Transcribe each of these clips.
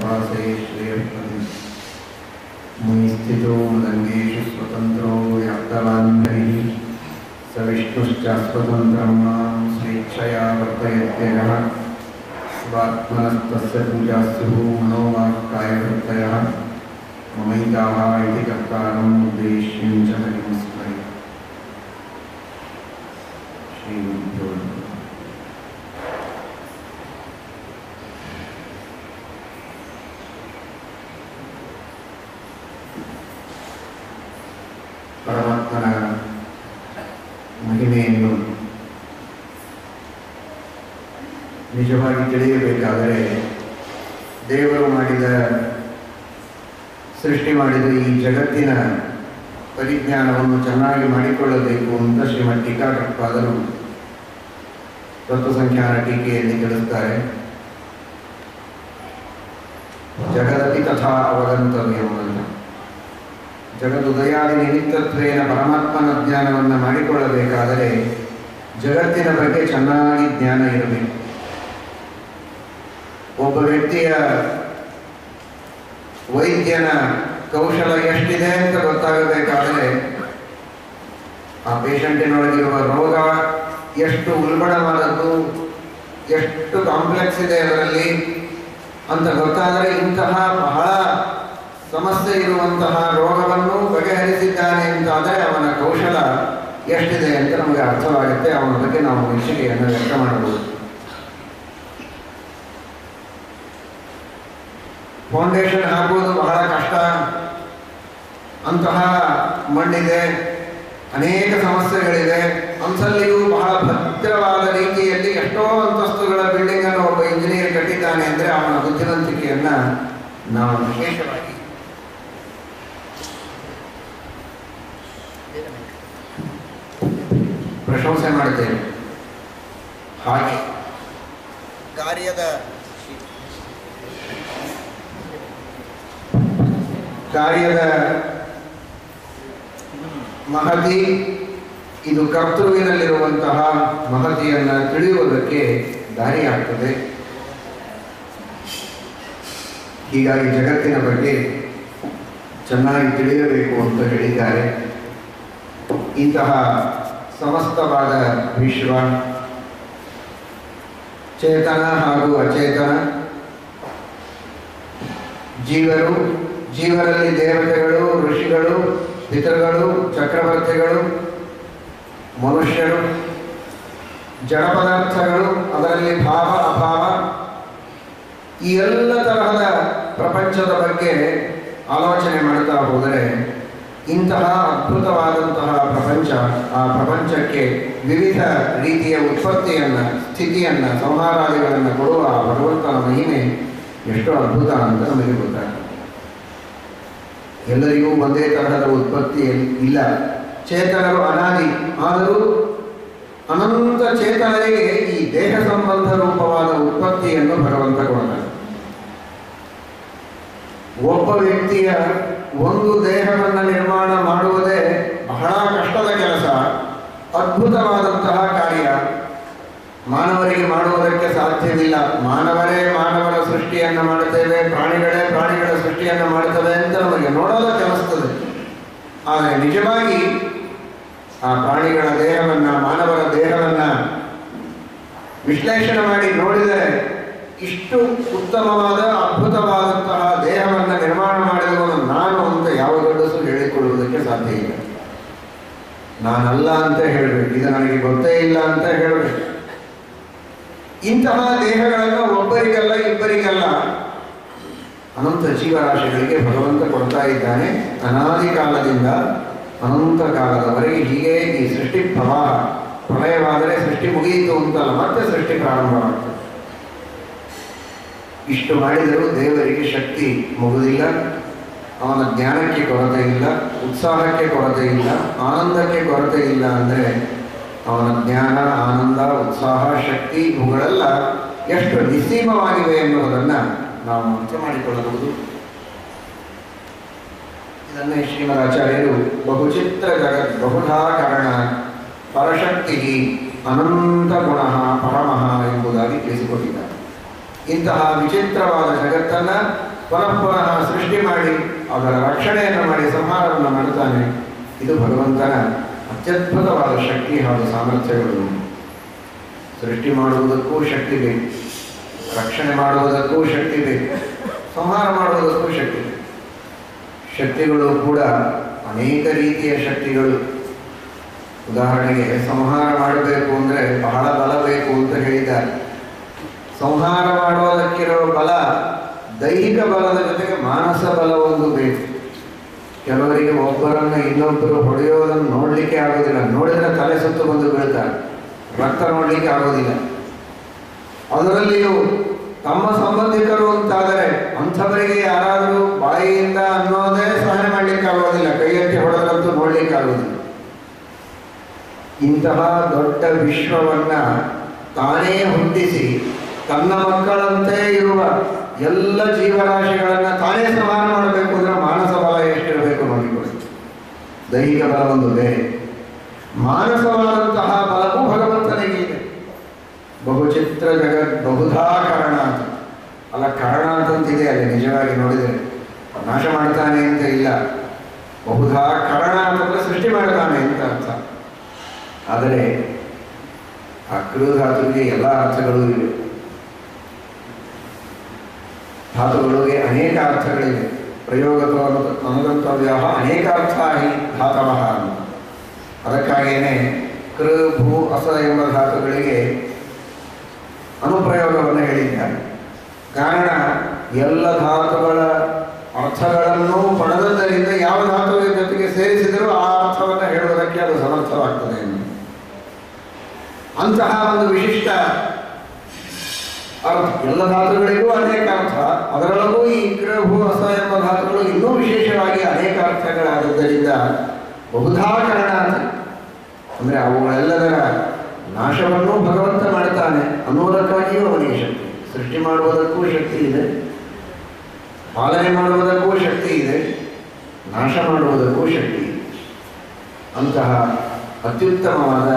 उपासे श्रेयःपदम् मुनि स्थितो मदङ्गेषु स्वतन्त्रो व्याप्तवान्धैः स विष्णुश्चास्वतन्त्रं मां स्वेच्छया वर्तयत्ययः स्वात्मनस्तस्य पूजा स्युः मनोवाक्कायवृत्तयः ममैकाः इति कर्तारम् उद्देश्यं च हरिं स्मरे श्रीगुरुभ्यो नमः ಪರಮಾತ್ಮನ ಮಹಿಮೆಯನ್ನು ನಿಜವಾಗಿ ತಿಳಿಯಬೇಕಾದರೆ ದೇವರು ಮಾಡಿದ ಸೃಷ್ಟಿ ಮಾಡಿದ ಈ ಜಗತ್ತಿನ ಪರಿಜ್ಞಾನವನ್ನು ಚೆನ್ನಾಗಿ ಮಾಡಿಕೊಳ್ಳಬೇಕು ಅಂತ ಶ್ರೀಮದ್ ಟೀಕಾಕೃತ್ಪಾದರು ತತ್ವಸಂಖ್ಯಾನ ಟೀಕೆಯಲ್ಲಿ ತಿಳಿಸ್ತಾರೆ ಜಗದತಿ ತಥಾ ಅವಗಂತವ್ಯಂ ಅಂತ ಜಗದುದಯಾದಿ ನಿಮಿತ್ತತ್ವೇನ ಪರಮಾತ್ಮನ ಜ್ಞಾನವನ್ನು ಮಾಡಿಕೊಳ್ಳಬೇಕಾದರೆ ಜಗತ್ತಿನ ಬಗ್ಗೆ ಚೆನ್ನಾಗಿ ಜ್ಞಾನ ಇರಬೇಕು ಒಬ್ಬ ವ್ಯಕ್ತಿಯ ವೈದ್ಯನ ಕೌಶಲ ಎಷ್ಟಿದೆ ಅಂತ ಗೊತ್ತಾಗಬೇಕಾದರೆ ಆ ಪೇಷಂಟಿನೊಳಗಿರುವ ರೋಗ ಎಷ್ಟು ಉಲ್ಬಣವಾದದ್ದು ಎಷ್ಟು ಕಾಂಪ್ಲೆಕ್ಸ್ ಇದೆ ಅದರಲ್ಲಿ ಅಂತ ಗೊತ್ತಾದರೆ ಇಂತಹ ಬಹಳ ಸಮಸ್ಯೆ ಇರುವಂತಹ ರೋಗವನ್ನು ಬಗೆಹರಿಸಿದ್ದಾನೆ ಅಂತಾದರೆ ಅವನ ಕೌಶಲ ಎಷ್ಟಿದೆ ಅಂತ ನಮಗೆ ಅರ್ಥವಾಗುತ್ತೆ ಅವನ ಬಗ್ಗೆ ನಾವು ಮೆಚ್ಚುಗೆಯನ್ನು ವ್ಯಕ್ತ ಮಾಡಬಹುದು ಫೌಂಡೇಶನ್ ಹಾಕುವುದು ಬಹಳ ಕಷ್ಟ ಅಂತಹ ಮಣ್ಣಿದೆ ಅನೇಕ ಸಮಸ್ಯೆಗಳಿವೆ ಅಂಥಲ್ಲಿಯೂ ಬಹಳ ಭದ್ರವಾದ ರೀತಿಯಲ್ಲಿ ಎಷ್ಟೋ ಅಂತಸ್ತುಗಳ ಬಿಲ್ಡಿಂಗ್ ಅನ್ನು ಒಬ್ಬ ಇಂಜಿನಿಯರ್ ಕಟ್ಟಿದ್ದಾನೆ ಅಂದರೆ ಅವನ ಬುದ್ಧಿವಂತಿಕೆಯನ್ನ ನಾವು ವಿಶೇಷವಾಗಿ ಪ್ರಶಂಸೆ ಮಾಡುತ್ತೇವೆ ಹಾಗೆ ಕಾರ್ಯದ ಕಾರ್ಯದ ಮಹತಿ ಇದು ಕರ್ತೃವಿನಲ್ಲಿರುವಂತಹ ಮಹತಿಯನ್ನು ತಿಳಿಯುವುದಕ್ಕೆ ದಾರಿಯಾಗ್ತದೆ ಹೀಗಾಗಿ ಜಗತ್ತಿನ ಬಗ್ಗೆ ಚೆನ್ನಾಗಿ ತಿಳಿಯಬೇಕು ಅಂತ ಹೇಳಿದ್ದಾರೆ ಇಂತಹ ಸಮಸ್ತವಾದ ವಿಶ್ವ ಚೇತನ ಹಾಗೂ ಅಚೇತನ ಜೀವರು ಜೀವರಲ್ಲಿ ದೇವತೆಗಳು ಋಷಿಗಳು ಪಿತೃಗಳು ಚಕ್ರವರ್ತಿಗಳು ಮನುಷ್ಯರು ಜಡ ಪದಾರ್ಥಗಳು ಅದರಲ್ಲಿ ಭಾವ ಅಭಾವ ಈ ಎಲ್ಲ ತರಹದ ಪ್ರಪಂಚದ ಬಗ್ಗೆ ಆಲೋಚನೆ ಮಾಡ್ತಾ ಹೋದರೆ ಇಂತಹ ಅದ್ಭುತವಾದಂತಹ ಪ್ರಪಂಚ ಆ ಪ್ರಪಂಚಕ್ಕೆ ವಿವಿಧ ರೀತಿಯ ಉತ್ಪತ್ತಿಯನ್ನು ಸ್ಥಿತಿಯನ್ನು ಸಂಹಾರಾದಿಗಳನ್ನು ಕೊಡುವ ಆ ಭಗವಂತನ ಮಹಿಮೆ ಎಷ್ಟು ಅದ್ಭುತ ಅಂತ ನಮಗೆ ಗೊತ್ತಾಗ್ತದೆ ಎಲ್ಲರಿಗೂ ಒಂದೇ ತರಹದ ಉತ್ಪತ್ತಿ ಇಲ್ಲ ಚೇತನರು ಅನಾದಿ ಆದರೂ ಅನಂತ ಚೇತನರಿಗೆ ಈ ದೇಹ ಸಂಬಂಧ ರೂಪವಾದ ಉತ್ಪತ್ತಿಯನ್ನು ಭಗವಂತ ಕೊಡ್ತಾನೆ ಒಬ್ಬ ವ್ಯಕ್ತಿಯ ಒಂದು ದೇಹವನ್ನು ನಿರ್ಮಾಣ ಮಾಡುವುದೇ ಬಹಳ ಕಷ್ಟದ ಕೆಲಸ ಅದ್ಭುತವಾದಂತಹ ಕಾರ್ಯ ಮಾನವರಿಗೆ ಮಾಡುವುದಕ್ಕೆ ಸಾಧ್ಯವಿಲ್ಲ ಮಾನವರೇ ಮಾನವರ ಸೃಷ್ಟಿಯನ್ನು ಮಾಡುತ್ತೇವೆ ಪ್ರಾಣಿಗಳೇ ಪ್ರಾಣಿಗಳ ಸೃಷ್ಟಿಯನ್ನು ಮಾಡುತ್ತವೆ ಅಂತ ನಮಗೆ ನೋಡೋದಕ್ಕೆ ಅನಿಸ್ತದೆ ಆದರೆ ನಿಜವಾಗಿ ಆ ಪ್ರಾಣಿಗಳ ದೇಹವನ್ನು ಮಾನವರ ದೇಹವನ್ನು ವಿಶ್ಲೇಷಣೆ ಮಾಡಿ ನೋಡಿದರೆ ಇಷ್ಟು ಉತ್ತಮವಾದ ಅದ್ಭುತವಾದಂತಹ ದೇಹವನ್ನು ನಿರ್ಮಾಣ ಮಾಡಿದವನು ನಾನು ಅಂತ ಯಾವ ಗಂಡಸು ಹೇಳಿಕೊಳ್ಳುವುದಕ್ಕೆ ಸಾಧ್ಯ ಇಲ್ಲ ನಾನಲ್ಲ ಅಂತ ಹೇಳಬೇಕು ಇದು ನನಗೆ ಗೊತ್ತೇ ಇಲ್ಲ ಅಂತ ಹೇಳಬೇಕು ಇಂತಹ ದೇಹಗಳನ್ನು ಒಬ್ಬರಿಗಲ್ಲ ಇಬ್ಬರಿಗಲ್ಲ ಅನಂತ ಜೀವರಾಶಿಗಳಿಗೆ ಭಗವಂತ ಕೊಡ್ತಾ ಇದ್ದಾನೆ ಅನಾದಿ ಕಾಲದಿಂದ ಅನಂತ ಕಾಲದವರೆಗೆ ಹೀಗೆ ಈ ಸೃಷ್ಟಿ ಪ್ರವಾಹ ಪ್ರಳಯವಾದರೆ ಸೃಷ್ಟಿ ಮುಗಿಯಿತು ಅಂತಲ್ಲ ಮತ್ತೆ ಸೃಷ್ಟಿ ಪ್ರಾರಂಭವಾಗ್ತದೆ ಇಷ್ಟು ಮಾಡಿದರೂ ದೇವರಿಗೆ ಶಕ್ತಿ ಮುಗುದಿಲ್ಲ ಅವನ ಜ್ಞಾನಕ್ಕೆ ಕೊರತೆ ಇಲ್ಲ ಉತ್ಸಾಹಕ್ಕೆ ಕೊರತೆ ಇಲ್ಲ ಆನಂದಕ್ಕೆ ಕೊರತೆ ಇಲ್ಲ ಅಂದರೆ ಅವನ ಜ್ಞಾನ ಆನಂದ ಉತ್ಸಾಹ ಶಕ್ತಿ ಇವುಗಳೆಲ್ಲ ಎಷ್ಟು ನಿಸ್ಸೀಮವಾಗಿವೆ ಎನ್ನುವುದನ್ನು ನಾವು ಅರ್ಥ ಮಾಡಿಕೊಳ್ಳಬಹುದು ಇದನ್ನೇ ಶ್ರೀಮದಾಚಾರ್ಯರು ಬಹುಚಿತ್ರ ಜಗತ್ ಬಹುಧಾ ಕಾರಣ ಪರಶಕ್ತಿ ಅನಂತ ಗುಣ ಪರಮಃ ಎಂಬುದಾಗಿ ತಿಳಿಸಿಕೊಟ್ಟಿದ್ದಾರೆ ಇಂತಹ ವಿಚಿತ್ರವಾದ ಜಗತ್ತನ್ನು ಪುನಃ ಪುನಃ ಸೃಷ್ಟಿ ಮಾಡಿ ಅದರ ರಕ್ಷಣೆಯನ್ನು ಮಾಡಿ ಸಂಹಾರವನ್ನು ಮಾಡ್ತಾನೆ ಇದು ಭಗವಂತನ ಅತ್ಯದ್ಭುತವಾದ ಶಕ್ತಿ ಹಾಗೂ ಸಾಮರ್ಥ್ಯಗಳು ಸೃಷ್ಟಿ ಮಾಡುವುದಕ್ಕೂ ಶಕ್ತಿ ಬೇಕು ರಕ್ಷಣೆ ಮಾಡುವುದಕ್ಕೂ ಶಕ್ತಿ ಬೇಕು ಸಂಹಾರ ಮಾಡುವುದಕ್ಕೂ ಶಕ್ತಿ ಬೇಕು ಶಕ್ತಿಗಳು ಕೂಡ ಅನೇಕ ರೀತಿಯ ಶಕ್ತಿಗಳು ಉದಾಹರಣೆಗೆ ಸಂಹಾರ ಮಾಡಬೇಕು ಅಂದರೆ ಬಹಳ ಬಲ ಬೇಕು ಅಂತ ಹೇಳಿದ್ದಾರೆ ಸಂಹಾರ ಮಾಡುವುದಕ್ಕಿರೋ ಬಲ ದೈಹಿಕ ಬಲದ ಜೊತೆಗೆ ಮಾನಸ ಬಲ ಒಂದು ಬೇಕು ಕೆಲವರಿಗೆ ಒಬ್ಬರನ್ನು ಇನ್ನೊಬ್ಬರು ಹೊಡೆಯೋದನ್ನು ನೋಡಲಿಕ್ಕೆ ಆಗೋದಿಲ್ಲ ನೋಡಿದ್ರೆ ತಲೆ ಸುತ್ತು ಬಂದು ಬೀಳ್ತಾರೆ ರಕ್ತ ನೋಡಲಿಕ್ಕೆ ಆಗೋದಿಲ್ಲ ಅದರಲ್ಲಿಯೂ ತಮ್ಮ ಸಂಬಂಧಿಕರು ಅಂತಾದರೆ ಅಂಥವರಿಗೆ ಯಾರಾದರೂ ಬಾಯಿಯಿಂದ ಅನ್ನೋದೇ ಸಹನೆ ಮಾಡಲಿಕ್ಕೆ ಆಗೋದಿಲ್ಲ ಕೈಯೆತ್ತಿ ಹೊಡೆದ್ರಂತೂ ನೋಡ್ಲಿಕ್ಕೆ ಆಗೋದಿಲ್ಲ ಇಂತಹ ದೊಡ್ಡ ವಿಶ್ವವನ್ನ ತಾನೇ ಹುಟ್ಟಿಸಿ ತನ್ನ ಮಕ್ಕಳಂತೆ ಇರುವ ಎಲ್ಲ ಜೀವರಾಶಿಗಳನ್ನ ತಾನೇ ಸಂಹಾರ ಮಾಡಬೇಕು ಅಂದ್ರೆ ಮಾನಸ ಬಲ ಎಷ್ಟಿರಬೇಕು ನೋಡಿಕೊಳ್ಳಿ ದೈಹಿಕ ಬಲ ಒಂದು ಬೇರೆ ಮಾನಸವಾದಂತಹ ಬಲವೂ ಭಗವಂತನಿಗೆ ಇದೆ ಬಹುಚಿತ್ರ ಜಗತ್ ಬಹುಧಾ ಕಾರಣ ಅಂತ ಅಲ್ಲ ಕಾರಣ ಅಂತಂತಿದೆ ಅಲ್ಲಿ ನಿಜವಾಗಿ ನೋಡಿದರೆ ನಾಶ ಮಾಡ್ತಾನೆ ಅಂತ ಇಲ್ಲ ಬಹುಧಾ ಕಾರಣ ಅಂತಂದ್ರೆ ಸೃಷ್ಟಿ ಮಾಡ್ತಾನೆ ಅಂತ ಅರ್ಥ ಆದರೆ ಆ ಕೃ ಧಾತುವಿಗೆ ಎಲ್ಲ ಅರ್ಥಗಳು ಇವೆ ಧಾತುಗಳಿಗೆ ಅನೇಕ ಅರ್ಥಗಳಿವೆ ಪ್ರಯೋಗ ಅನುಗಂತವ್ಯ ಅನೇಕ ಅರ್ಥ ಹಿ ಧಾತವ ಅಂತ ಅದಕ್ಕಾಗಿಯೇ ಕೃ ಭೂ ಅಸ ಎಂಬ ಧಾತುಗಳಿಗೆ ಅನುಪ್ರಯೋಗವನ್ನು ಹೇಳಿದ್ದಾರೆ ಕಾರಣ ಎಲ್ಲ ಧಾತುಗಳ ಅರ್ಥಗಳನ್ನು ಪಡೆದದ್ದರಿಂದ ಯಾವ ಧಾತುವಿನ ಜೊತೆಗೆ ಸೇರಿಸಿದರೂ ಆ ಅರ್ಥವನ್ನು ಹೇಳುವುದಕ್ಕೆ ಅದು ಸಮರ್ಥವಾಗ್ತದೆ ಎಂದು ಅಂತಹ ಒಂದು ವಿಶಿಷ್ಟ ಅರ್ಥ ಎಲ್ಲ ಧಾತುಗಳಿಗೂ ಅನೇಕ ಅರ್ಥ ಅದರೊಳಗೂ ಈ ಕೃ ಭೂ ಅಸ ಎಂಬ ಧಾತುಗಳು ಇನ್ನೂ ವಿಶೇಷವಾಗಿ ಅನೇಕ ಅರ್ಥಗಳಾದದ್ದರಿಂದ ಬಹುಧಾಕರಣ ಅಂತ ಅಂದರೆ ಅವುಗಳೆಲ್ಲದರ ನಾಶವನ್ನು ಭಗವಂತ ಮಾಡ್ತಾನೆ ಅನ್ನೋದಕ್ಕಾಗಿಯೂ ಅವನಿಗೆ ಶಕ್ತಿ ಸೃಷ್ಟಿ ಮಾಡುವುದಕ್ಕೂ ಶಕ್ತಿ ಇದೆ ಪಾಲನೆ ಮಾಡುವುದಕ್ಕೂ ಶಕ್ತಿ ಇದೆ ನಾಶ ಮಾಡುವುದಕ್ಕೂ ಶಕ್ತಿ ಇದೆ ಅಂತಹ ಅತ್ಯುತ್ತಮವಾದ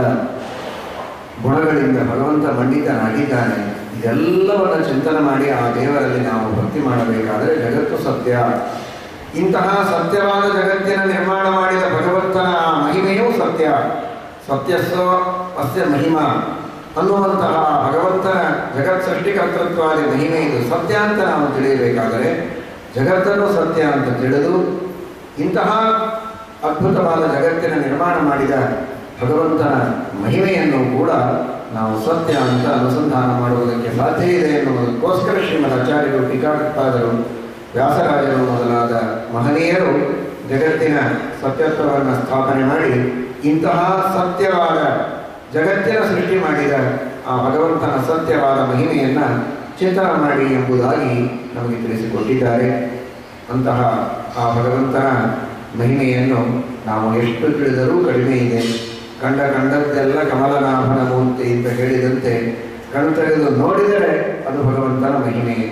ಗುಣಗಳಿಂದ ಭಗವಂತ ಮಂಡಿತನಾಗಿದ್ದಾನೆ ಇದೆಲ್ಲವನ್ನು ಚಿಂತನೆ ಮಾಡಿ ಆ ದೇವರಲ್ಲಿ ನಾವು ಭಕ್ತಿ ಮಾಡಬೇಕಾದರೆ ಜಗತ್ತು ಸತ್ಯ ಇಂತಹ ಸತ್ಯವಾದ ಜಗತ್ತಿನ ನಿರ್ಮಾಣ ಮಾಡಿದ ಭಗವಂತನ ಆ ಮಹಿಮೆಯೂ ಸತ್ಯ ಸತ್ಯಸ್ವ ಅಸ್ಯ ಮಹಿಮಾ ಅನ್ನುವಂತಹ ಭಗವಂತನ ಜಗತ್ ಸೃಷ್ಟಿಕರ್ತೃತ್ವಾದಿ ಮಹಿಮೆ ಇದು ಸತ್ಯ ಅಂತ ನಾವು ತಿಳಿಯಬೇಕಾದರೆ ಜಗತ್ತನ್ನು ಸತ್ಯ ಅಂತ ತಿಳಿದು ಇಂತಹ ಅದ್ಭುತವಾದ ಜಗತ್ತಿನ ನಿರ್ಮಾಣ ಮಾಡಿದ ಭಗವಂತನ ಮಹಿಮೆಯನ್ನು ಕೂಡ ನಾವು ಸತ್ಯ ಅಂತ ಅನುಸಂಧಾನ ಮಾಡುವುದಕ್ಕೆ ಸಾಧ್ಯ ಇದೆ ಎನ್ನುವುದಕ್ಕೋಸ್ಕರ ಶ್ರೀಮದ್ ಆಚಾರ್ಯರು ಟೀಕಾಕೃತಾದರು ವ್ಯಾಸರಾಜರು ಮೊದಲಾದ ಮಹನೀಯರು ಜಗತ್ತಿನ ಸತ್ಯತ್ವವನ್ನು ಸ್ಥಾಪನೆ ಮಾಡಿ ಇಂತಹ ಸತ್ಯವಾದ ಜಗತ್ತಿನ ಸೃಷ್ಟಿ ಮಾಡಿದ ಆ ಭಗವಂತನ ಸತ್ಯವಾದ ಮಹಿಮೆಯನ್ನು ಚಿಂತನೆ ಮಾಡಿ ಎಂಬುದಾಗಿ ನಮಗೆ ತಿಳಿಸಿಕೊಟ್ಟಿದ್ದಾರೆ ಅಂತಹ ಆ ಭಗವಂತನ ಮಹಿಮೆಯನ್ನು ನಾವು ಎಷ್ಟು ತಿಳಿದರೂ ಕಡಿಮೆ ಇದೆ ಕಂಡ ಕಂಡದ್ದೆಲ್ಲ ಕಮಲನಾಭನ ಮೂರ್ತಿ ಅಂತ ಹೇಳಿದಂತೆ ಕಣ್ತೆಗೆದು ನೋಡಿದರೆ ಅದು ಭಗವಂತನ ಮಹಿಮೆಯೇ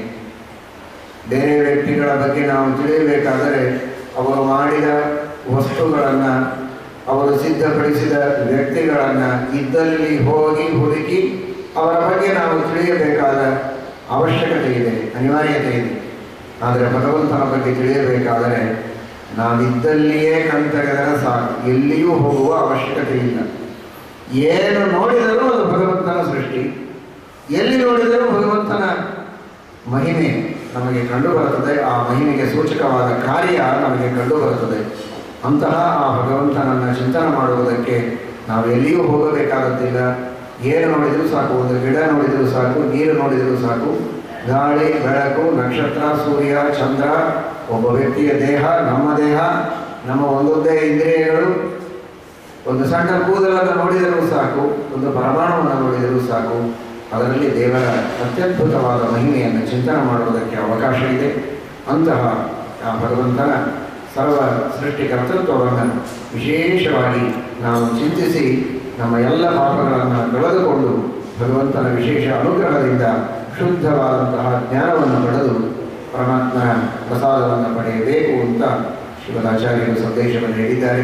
ಬೇರೆ ವ್ಯಕ್ತಿಗಳ ಬಗ್ಗೆ ನಾವು ತಿಳಿಯಬೇಕಾದರೆ ಅವರು ಮಾಡಿದ ವಸ್ತುಗಳನ್ನು ಅವರು ಸಿದ್ಧಪಡಿಸಿದ ವ್ಯಕ್ತಿಗಳನ್ನು ಇದ್ದಲ್ಲಿ ಹೋಗಿ ಹುಡುಕಿ ಅವರ ಬಗ್ಗೆ ನಾವು ತಿಳಿಯಬೇಕಾದ ಅವಶ್ಯಕತೆ ಇದೆ ಅನಿವಾರ್ಯತೆ ಇದೆ ಆದರೆ ಭಗವಂತನ ಬಗ್ಗೆ ತಿಳಿಯಬೇಕಾದರೆ ನಾವಿದ್ದಲ್ಲಿಯೇ ಕಣ್ತೆಗೆದರೆ ಸಾಕು ಎಲ್ಲಿಯೂ ಹೋಗುವ ಅವಶ್ಯಕತೆ ಇಲ್ಲ ಏನು ನೋಡಿದರೂ ಅದು ಭಗವಂತನ ಸೃಷ್ಟಿ ಎಲ್ಲಿ ನೋಡಿದರೂ ಭಗವಂತನ ಮಹಿಮೆ ನಮಗೆ ಕಂಡು ಬರುತ್ತದೆ ಆ ಮಹಿಮೆಗೆ ಸೂಚಕವಾದ ಕಾರ್ಯ ನಮಗೆ ಕಂಡು ಬರುತ್ತದೆ ಅಂತಹ ಆ ಭಗವಂತನನ್ನು ಚಿಂತನೆ ಮಾಡುವುದಕ್ಕೆ ನಾವು ಎಲ್ಲಿಯೂ ಹೋಗಬೇಕಾದದ್ದಿಲ್ಲ ಏನು ನೋಡಿದರೂ ಸಾಕು ಒಂದು ಗಿಡ ನೋಡಿದರೂ ಸಾಕು ನೀರು ನೋಡಿದರೂ ಸಾಕು ಗಾಳಿ ಬೆಳಕು ನಕ್ಷತ್ರ ಸೂರ್ಯ ಚಂದ್ರ ಒಬ್ಬ ವ್ಯಕ್ತಿಯ ದೇಹ ನಮ್ಮ ದೇಹ ನಮ್ಮ ಒಂದೊಂದೇ ಇಂದ್ರಿಯಗಳು ಒಂದು ಸಣ್ಣ ಕೂದಲನ್ನು ನೋಡಿದರೂ ಸಾಕು ಒಂದು ಪರಮಾಣುವನ್ನು ನೋಡಿದರೂ ಸಾಕು ಅದರಲ್ಲಿ ದೇವರ ಅತ್ಯದ್ಭುತವಾದ ಮಹಿಮೆಯನ್ನು ಚಿಂತನೆ ಮಾಡುವುದಕ್ಕೆ ಅವಕಾಶ ಇದೆ ಅಂತಹ ಆ ಭಗವಂತನ ಸರ್ವ ಸೃಷ್ಟಿಕರ್ತೃತ್ವವನ್ನು ವಿಶೇಷವಾಗಿ ನಾವು ಚಿಂತಿಸಿ ನಮ್ಮ ಎಲ್ಲ ಪಾಪಗಳನ್ನು ಕಳೆದುಕೊಂಡು ಭಗವಂತನ ವಿಶೇಷ ಅನುಗ್ರಹದಿಂದ ಶುದ್ಧವಾದಂತಹ ಜ್ಞಾನವನ್ನು ಪಡೆದು ಪರಮಾತ್ಮನ ಪ್ರಸಾದವನ್ನು ಪಡೆಯಬೇಕು ಅಂತ ಶಿವದಾಚಾರ್ಯರು ಸಂದೇಶವನ್ನು ನೀಡಿದ್ದಾರೆ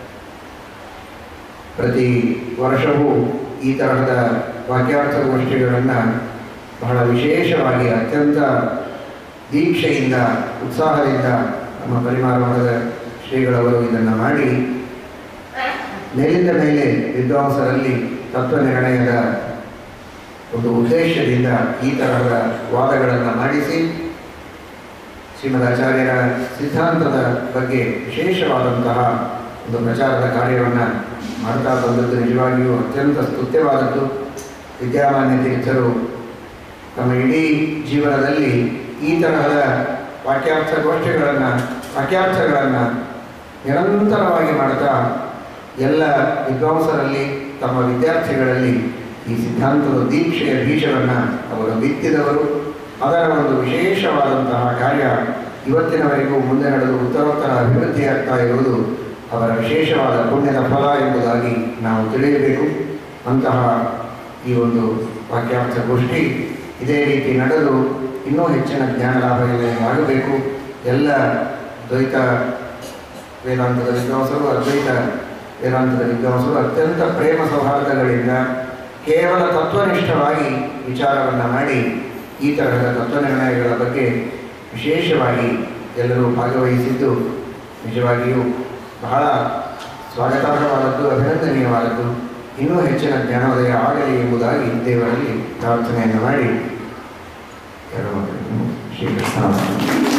ಪ್ರತಿ ವರ್ಷವೂ ಈ ತರಹದ ವಾಕ್ಯಾರ್ಥಗೋಷ್ಠಿಗಳನ್ನು ಬಹಳ ವಿಶೇಷವಾಗಿ ಅತ್ಯಂತ ದೀಕ್ಷೆಯಿಂದ ಉತ್ಸಾಹದಿಂದ ನಮ್ಮ ಪರಿಮಾರ ಮಠದ ಶ್ರೀಗಳವರು ಇದನ್ನು ಮಾಡಿ ಮೇಲಿಂದ ಮೇಲೆ ವಿದ್ವಾಂಸರಲ್ಲಿ ತತ್ವ ನಿರ್ಣಯದ ಒಂದು ಉದ್ದೇಶದಿಂದ ಈ ತರಹದ ವಾದಗಳನ್ನು ಮಾಡಿಸಿ ಶ್ರೀಮದ್ ಆಚಾರ್ಯರ ಸಿದ್ಧಾಂತದ ಬಗ್ಗೆ ವಿಶೇಷವಾದಂತಹ ಒಂದು ಪ್ರಚಾರದ ಕಾರ್ಯವನ್ನು ಮಾಡ್ತಾ ಬಂದದ್ದು ನಿಜವಾಗಿಯೂ ಅತ್ಯಂತ ಸ್ತುತ್ಯವಾದದ್ದು ವಿದ್ಯಾಮಾನ್ಯ ತೀರ್ಥರು ತಮ್ಮ ಇಡೀ ಜೀವನದಲ್ಲಿ ಈ ತರಹದ ವಾಕ್ಯಾರ್ಥ ಗೋಷ್ಠಿಗಳನ್ನು ವಾಕ್ಯಾರ್ಥಗಳನ್ನು ನಿರಂತರವಾಗಿ ಮಾಡ್ತಾ ಎಲ್ಲ ವಿದ್ವಾಂಸರಲ್ಲಿ ತಮ್ಮ ವಿದ್ಯಾರ್ಥಿಗಳಲ್ಲಿ ಈ ಸಿದ್ಧಾಂತದ ದೀಕ್ಷೆಯ ಬೀಜವನ್ನು ಅವರು ಬಿತ್ತಿದವರು ಅದರ ಒಂದು ವಿಶೇಷವಾದಂತಹ ಕಾರ್ಯ ಇವತ್ತಿನವರೆಗೂ ಮುಂದೆ ನಡೆದು ಉತ್ತರೋತ್ತರ ಅಭಿವೃದ್ಧಿಯಾಗ್ತಾ ಇರುವುದು ಅವರ ವಿಶೇಷವಾದ ಪುಣ್ಯದ ಫಲ ಎಂಬುದಾಗಿ ನಾವು ತಿಳಿಯಬೇಕು ಅಂತಹ ಈ ಒಂದು ವಾಕ್ಯಾರ್ಥ ಗೋಷ್ಠಿ ಇದೇ ರೀತಿ ನಡೆದು ಇನ್ನೂ ಹೆಚ್ಚಿನ ಜ್ಞಾನ ಲಾಭ ಆಗಬೇಕು ಎಲ್ಲ ದ್ವೈತ ವೇದಾಂತದ ವಿದ್ವಾಂಸರು ಅದ್ವೈತ ವೇದಾಂತದ ವಿದ್ವಾಂಸರು ಅತ್ಯಂತ ಪ್ರೇಮ ಸೌಹಾರ್ದಗಳಿಂದ ಕೇವಲ ತತ್ವನಿಷ್ಠವಾಗಿ ವಿಚಾರವನ್ನು ಮಾಡಿ ಈ ತರಹದ ತತ್ವ ನಿರ್ಣಯಗಳ ಬಗ್ಗೆ ವಿಶೇಷವಾಗಿ ಎಲ್ಲರೂ ಭಾಗವಹಿಸಿದ್ದು ನಿಜವಾಗಿಯೂ ಬಹಳ ಸ್ವಾಗತಾರ್ಹವಾದದ್ದು ಅಭಿನಂದನೀಯವಾದದ್ದು ಇನ್ನೂ ಹೆಚ್ಚಿನ ಜ್ಞಾನೋದಯ ಆಗಲಿ ಎಂಬುದಾಗಿ ದೇವರಲ್ಲಿ ಪ್ರಾರ್ಥನೆಯನ್ನು ಮಾಡಿ ಎರಡು ಶ್ರೀಕೃಷ್ಣ